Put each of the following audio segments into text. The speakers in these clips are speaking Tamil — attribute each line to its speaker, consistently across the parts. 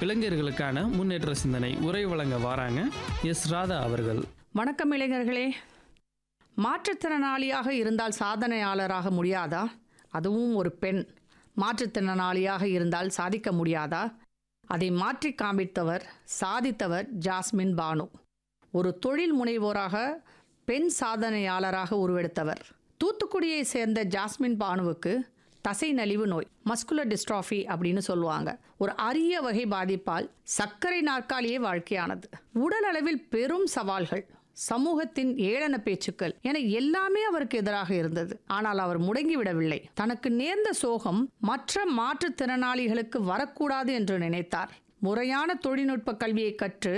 Speaker 1: இளைஞர்களுக்கான முன்னேற்ற சிந்தனை உரை வழங்க வராங்க எஸ் ராதா அவர்கள்
Speaker 2: வணக்கம் இளைஞர்களே மாற்றுத்திறனாளியாக இருந்தால் சாதனையாளராக முடியாதா அதுவும் ஒரு பெண் மாற்றுத்திறனாளியாக இருந்தால் சாதிக்க முடியாதா அதை மாற்றி காண்பித்தவர் சாதித்தவர் ஜாஸ்மின் பானு ஒரு தொழில் முனைவோராக பெண் சாதனையாளராக உருவெடுத்தவர் தூத்துக்குடியை சேர்ந்த ஜாஸ்மின் பானுவுக்கு தசை நலிவு நோய் மஸ்குலர் டிஸ்ட்ராஃபி அப்படின்னு சொல்லுவாங்க ஒரு அரிய வகை பாதிப்பால் சர்க்கரை நாற்காலியே வாழ்க்கையானது உடல் அளவில் பெரும் சவால்கள் சமூகத்தின் ஏளன பேச்சுக்கள் என எல்லாமே அவருக்கு எதிராக இருந்தது ஆனால் அவர் முடங்கிவிடவில்லை தனக்கு நேர்ந்த சோகம் மற்ற மாற்றுத்திறனாளிகளுக்கு வரக்கூடாது என்று நினைத்தார் முறையான தொழில்நுட்ப கல்வியை கற்று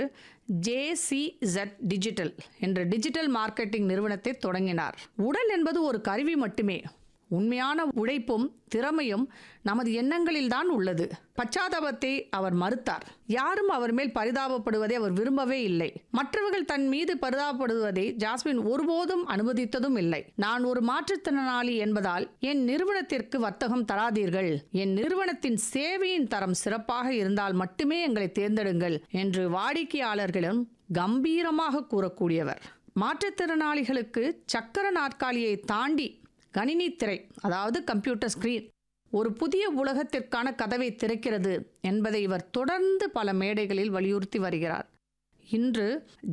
Speaker 2: ஜேசிசெட் டிஜிட்டல் என்ற டிஜிட்டல் மார்க்கெட்டிங் நிறுவனத்தை தொடங்கினார் உடல் என்பது ஒரு கருவி மட்டுமே உண்மையான உழைப்பும் திறமையும் நமது எண்ணங்களில்தான் உள்ளது பச்சாதாபத்தை அவர் மறுத்தார் யாரும் அவர் மேல் பரிதாபப்படுவதை அவர் விரும்பவே இல்லை மற்றவர்கள் தன் மீது பரிதாபப்படுவதை ஜாஸ்மின் ஒருபோதும் அனுமதித்ததும் இல்லை நான் ஒரு மாற்றுத்திறனாளி என்பதால் என் நிறுவனத்திற்கு வர்த்தகம் தராதீர்கள் என் நிறுவனத்தின் சேவையின் தரம் சிறப்பாக இருந்தால் மட்டுமே எங்களை தேர்ந்தெடுங்கள் என்று வாடிக்கையாளர்களிடம் கம்பீரமாக கூறக்கூடியவர் மாற்றுத்திறனாளிகளுக்கு சக்கர நாற்காலியை தாண்டி கணினி திரை அதாவது கம்ப்யூட்டர் ஸ்கிரீன் ஒரு புதிய உலகத்திற்கான கதவை திறக்கிறது என்பதை இவர் தொடர்ந்து பல மேடைகளில் வலியுறுத்தி வருகிறார் இன்று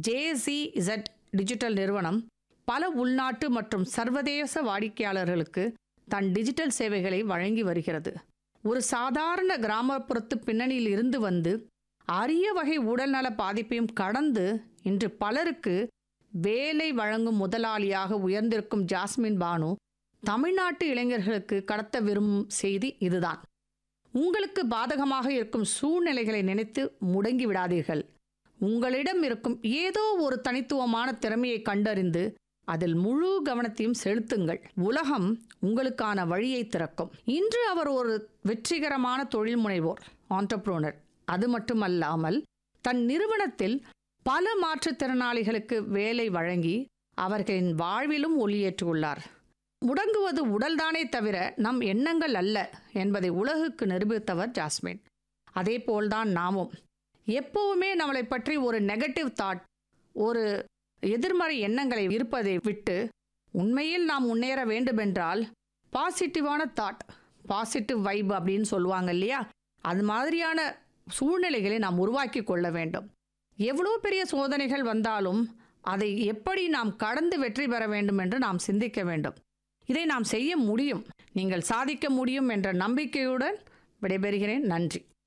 Speaker 2: ஜேசிஇசட் டிஜிட்டல் நிறுவனம் பல உள்நாட்டு மற்றும் சர்வதேச வாடிக்கையாளர்களுக்கு தன் டிஜிட்டல் சேவைகளை வழங்கி வருகிறது ஒரு சாதாரண கிராமப்புறத்து பின்னணியில் இருந்து வந்து அரிய வகை உடல்நல பாதிப்பையும் கடந்து இன்று பலருக்கு வேலை வழங்கும் முதலாளியாக உயர்ந்திருக்கும் ஜாஸ்மின் பானு தமிழ்நாட்டு இளைஞர்களுக்கு கடத்த விரும்பும் செய்தி இதுதான் உங்களுக்கு பாதகமாக இருக்கும் சூழ்நிலைகளை நினைத்து முடங்கி விடாதீர்கள் உங்களிடம் இருக்கும் ஏதோ ஒரு தனித்துவமான திறமையை கண்டறிந்து அதில் முழு கவனத்தையும் செலுத்துங்கள் உலகம் உங்களுக்கான வழியை திறக்கும் இன்று அவர் ஒரு வெற்றிகரமான தொழில் முனைவோர் ஆண்டர்ப்ரோனர் அது மட்டுமல்லாமல் தன் நிறுவனத்தில் பல மாற்றுத்திறனாளிகளுக்கு வேலை வழங்கி அவர்களின் வாழ்விலும் ஒளியேற்றியுள்ளார் முடங்குவது உடல்தானே தவிர நம் எண்ணங்கள் அல்ல என்பதை உலகுக்கு நிரூபித்தவர் ஜாஸ்மின் அதே போல்தான் நாமும் எப்பவுமே நம்மளை பற்றி ஒரு நெகட்டிவ் தாட் ஒரு எதிர்மறை எண்ணங்களை இருப்பதை விட்டு உண்மையில் நாம் முன்னேற வேண்டுமென்றால் பாசிட்டிவான தாட் பாசிட்டிவ் வைப் அப்படின்னு சொல்லுவாங்க இல்லையா அது மாதிரியான சூழ்நிலைகளை நாம் உருவாக்கி கொள்ள வேண்டும் எவ்வளோ பெரிய சோதனைகள் வந்தாலும் அதை எப்படி நாம் கடந்து வெற்றி பெற வேண்டும் என்று நாம் சிந்திக்க வேண்டும் இதை நாம் செய்ய முடியும் நீங்கள் சாதிக்க முடியும் என்ற நம்பிக்கையுடன் விடைபெறுகிறேன் நன்றி